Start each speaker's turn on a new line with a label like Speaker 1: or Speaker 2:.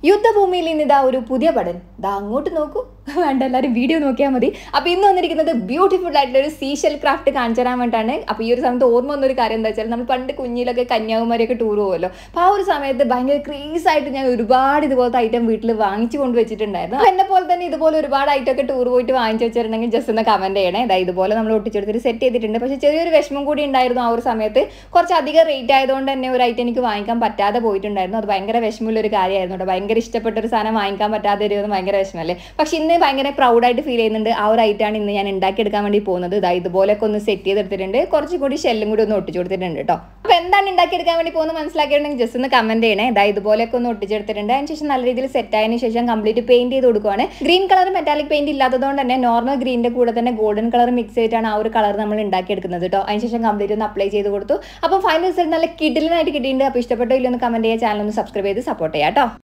Speaker 1: യുദ്ധഭൂമിയിൽ നിന്ന് ഇതാ ഒരു പുതിയ പടൻ ദാ അങ്ങോട്ട് നോക്കൂ വേണ്ട എല്ലാവരും വീഡിയോ നോക്കിയാൽ മതി അപ്പോൾ ഇന്ന് വന്നിരിക്കുന്നത് ബ്യൂട്ടിഫുൾ ആയിട്ടുള്ള ഒരു സീഷൽ ക്രാഫ്റ്റ് കാണിച്ചു തരാൻ വേണ്ടിയിട്ടാണ് അപ്പോൾ ഈ ഒരു സമയത്ത് ഓർമ്മ വന്നൊരു കാര്യം എന്താ വെച്ചാൽ നമ്മൾ പണ്ട് കുഞ്ഞിലൊക്കെ കന്യാകുമാരിയൊക്കെ ടൂർ പോകുമല്ലോ അപ്പോൾ ആ ഒരു സമയത്ത് ഭയങ്കര ക്രീസ് ആയിട്ട് ഞാൻ ഒരുപാട് ഇതുപോലത്തെ ഐറ്റം വീട്ടിൽ വാങ്ങിച്ചു കൊണ്ട് വെച്ചിട്ടുണ്ടായിരുന്നു അപ്പോൾ എന്നെ പോലെ തന്നെ ഇതുപോലെ ഒരുപാട് ഐറ്റം ഒക്കെ ടൂർ പോയിട്ട് വാങ്ങിച്ചു വെച്ചിട്ടുണ്ടെങ്കിൽ ജസ്റ്റ് ഒന്ന് കമൻറ്റ് ചെയ്യണേ ഇതാ ഇതുപോലെ നമ്മൾ ഒട്ടിച്ചെടുത്തിട്ട് സെറ്റ് ചെയ്തിട്ടുണ്ട് പക്ഷേ ചെറിയൊരു വിഷമം കൂടി ഉണ്ടായിരുന്നു ആ ഒരു സമയത്ത് കുറച്ച് അധികം റേറ്റ് ആയതുകൊണ്ട് തന്നെ ഒരു ഐറ്റം എനിക്ക് വാങ്ങിക്കാൻ പറ്റാതെ പോയിട്ടുണ്ടായിരുന്നു അത് ഭയങ്കര വിഷമമുള്ള ഒരു കാര്യമായിരുന്നു കേട്ടോ ഭയങ്കര ഇഷ്ടപ്പെട്ട ഒരു സാധനം വാങ്ങിക്കാൻ പറ്റാതെ വരുമെന്ന് ഭയങ്കര വിഷമല്ലേ പക്ഷെ ഇന്ന് ഭയങ്കര പ്രൗഡായിട്ട് ഫീൽ ചെയ്യുന്നുണ്ട് ആ ഒരു ഐറ്റാണ് ഇന്ന് ഞാൻ ഉണ്ടാക്കിയെടുക്കാൻ വേണ്ടി പോകുന്നത് ഇതാ ഇതുപോലെയൊക്കെ ഒന്ന് സെറ്റ് ചെയ്തെടുത്തിട്ടുണ്ട് കുറച്ചും കൂടി ഷെല്ലും കൂടി ഒന്ന് ഒട്ടിച്ചു കൊടുത്തിട്ടുണ്ട് കേട്ടോ അപ്പോൾ എന്താണ് ഉണ്ടാക്കിയെടുക്കാൻ വേണ്ടി പോകുന്നത് മനസ്സിലാക്കിയിട്ടുണ്ടെങ്കിൽ ജസ്റ്റ് ഒന്ന് കമൻറ്റ് ചെയ്യണേ ഇതാ ഇതുപോലെയൊക്കെ ഒന്ന് ഒട്ടിച്ചെടുത്തിട്ടുണ്ട് അതിന് ശേഷം നല്ല രീതിയിൽ സെറ്റ് ആയതിനു ശേഷം കംപ്ലീറ്റ് പെയിന്റ് ചെയ്ത് കൊടുക്കുവാണ് ഗ്രീൻ കളർ മെറ്റാലിക് പെയിന്റ് ഇല്ലാത്തതുകൊണ്ട് തന്നെ നോർമൽ ഗ്രീനിന്റെ കൂടെ തന്നെ ഗോൾഡൻ കളർ മിക്സ് ചെയ്തിട്ടാണ് ആ ഒരു കളർ നമ്മൾ ഉണ്ടാക്കിയെടുക്കുന്നത് കേട്ടോ അതിന് ശേഷം കംപ്ലീറ്റ് ഒന്ന് അപ്ലൈ ചെയ്ത് കൊടുത്തു അപ്പോൾ ഫൈനൽ റിസൾട്ട് നല്ല കിഡിലിനായിട്ട് കിട്ടിയിട്ടുണ്ട് അപ്പോൾ ഇഷ്ടപ്പെട്ടോ ഇല്ലെന്ന് കമൻറ്റ് ചെയ്യുക ചാനൽ ഒന്ന് സബ്സ്ക്രൈബ് ചെയ്ത് സപ്പോർട്ട് ചെയ്യാം കേട്ടോ